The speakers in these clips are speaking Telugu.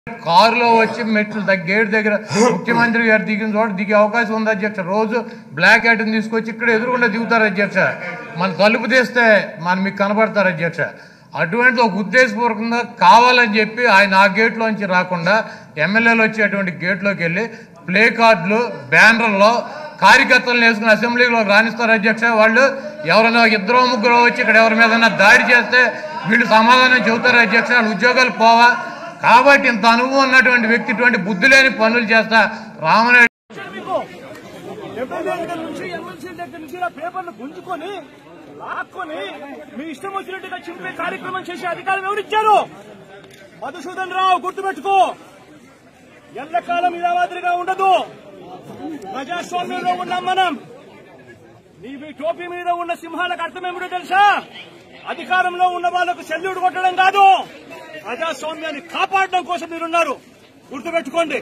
కారులో వచ్చి మెట్లు ద- గేట్ దగ్గర ముఖ్యమంత్రి గారు దిగిన చోట దిగే అవకాశం ఉంది అధ్యక్ష రోజు బ్లాక్ హ్యాట్ని తీసుకొచ్చి ఇక్కడ ఎదురుకుండా దిగుతారు అధ్యక్ష మన తలుపు తీస్తే మన మీకు కనబడతారు అధ్యక్ష అటువంటి ఒక ఉద్దేశపూర్వకంగా కావాలని చెప్పి ఆయన ఆ గేట్లోంచి రాకుండా ఎమ్మెల్యేలు వచ్చేటువంటి గేట్లోకి వెళ్ళి ప్లే కార్డులు బ్యానర్లో కార్యకర్తలను వేసుకుని అసెంబ్లీలో రాణిస్తారు అధ్యక్ష వాళ్ళు ఎవరైనా ఇద్దరు ముగ్గురు వచ్చి ఇక్కడ ఎవరి మీద దాడి చేస్తే వీళ్ళు సమాధానం చెబుతారు అధ్యక్ష వాళ్ళ ఉద్యోగాలు పోవా కాబట్టి ఇంత అనుభవం ఉన్నటువంటి వ్యక్తి ఇటువంటి బుద్ధి లేని పనులు చేస్తా రామనాయుడు మీకు ఎమ్మెల్యే దగ్గర నుంచి ఎమ్మెల్సీ దగ్గర నుంచి ఇలా పేపర్లు గుంజుకొని లాక్కొని మీ ఇష్టం వచ్చినట్టుగా చింపే కార్యక్రమం చేసే అధికారం ఎవరిచ్చారు మధుసూదన్ రావు గుర్తుపెట్టుకో ఎల్లకాలం ఇలా మాదిరిగా ఉండదు ప్రజాస్వామ్యంలో ఉన్నాం మనం నీ మీ టోపీ మీద ఉన్న సింహాలకు అర్థం ఏమిటో తెలుసా అధికారంలో ఉన్న వాళ్ళకు సెల్యూట్ కొట్టడం కాదు ప్రజాస్వామ్యాన్ని కాపాడడం కోసం మీరున్నారు గుర్తుపెట్టుకోండి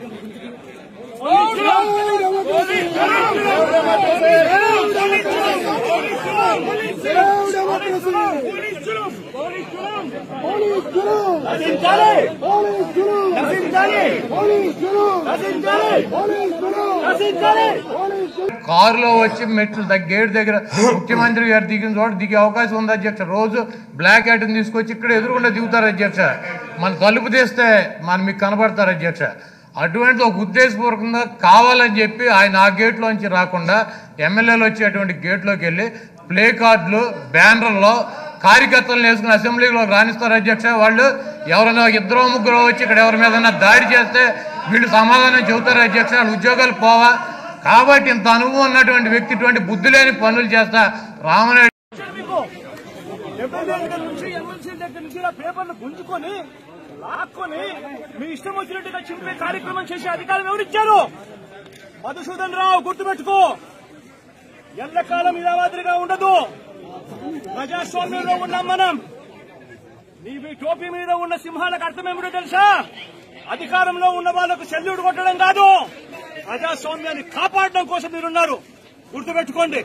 నశించాలి నశించాలి నశించాలి నశించాలి కారులో వచ్చి మెట్లు ద- గేట్ దగ్గర ముఖ్యమంత్రి గారు దిగిన చోట దిగే అవకాశం ఉంది అధ్యక్ష రోజు బ్లాక్ హ్యాట్ని తీసుకొచ్చి ఇక్కడ ఎదురుకుండా దిగుతారు అధ్యక్ష మన తలుపు తీస్తే మన మీకు కనబడతారు అధ్యక్ష అటువంటి ఒక ఉద్దేశపూర్వకంగా కావాలని చెప్పి ఆయన ఆ గేట్లోంచి రాకుండా ఎమ్మెల్యేలు వచ్చేటువంటి గేట్లోకి వెళ్ళి ప్లే కార్డులు బ్యానర్లో కార్యకర్తలను వేసుకుని అసెంబ్లీలో రాణిస్తారు అధ్యక్ష వాళ్ళు ఎవరైనా ఇద్దరు ముగ్గురు వచ్చి ఇక్కడ ఎవరి మీద దాడి చేస్తే వీళ్ళు సమాధానం చెబుతారు అధ్యక్ష వాళ్ళ ఉద్యోగాలు పోవా కాబట్టి ఇంత అనుభవం ఉన్నటువంటి వ్యక్తి ఇటువంటి బుద్ధి లేని పనులు చేస్తా రామనాయుడు మీకు ఎమ్మెల్యే దగ్గర నుంచి ఎమ్మెల్సీ దగ్గర నుంచి ఇలా పేపర్లు గుంజుకొని లాక్కొని మీ ఇష్టం వచ్చినట్టుగా చింపే కార్యక్రమం చేసే అధికారం ఎవరిచ్చారు మధుసూదన్ రావు గుర్తుపెట్టుకో ఎల్లకాలం ఇలా మాదిరిగా ఉండదు ప్రజాస్వామ్యంలో ఉన్నాం మనం నీ మీ టోపీ మీద ఉన్న సింహాలకు అర్థం ఏమిటో తెలుసా అధికారంలో ఉన్న వాళ్ళకు సెల్యూట్ కొట్టడం కాదు ప్రజాస్వామ్యాన్ని కాపాడడం కోసం మీరున్నారు గుర్తుపెట్టుకోండి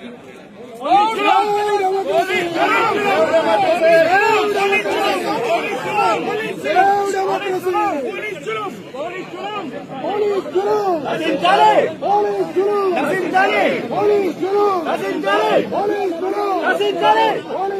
నశించాలి నశించాలి నశించాలి నశించాలి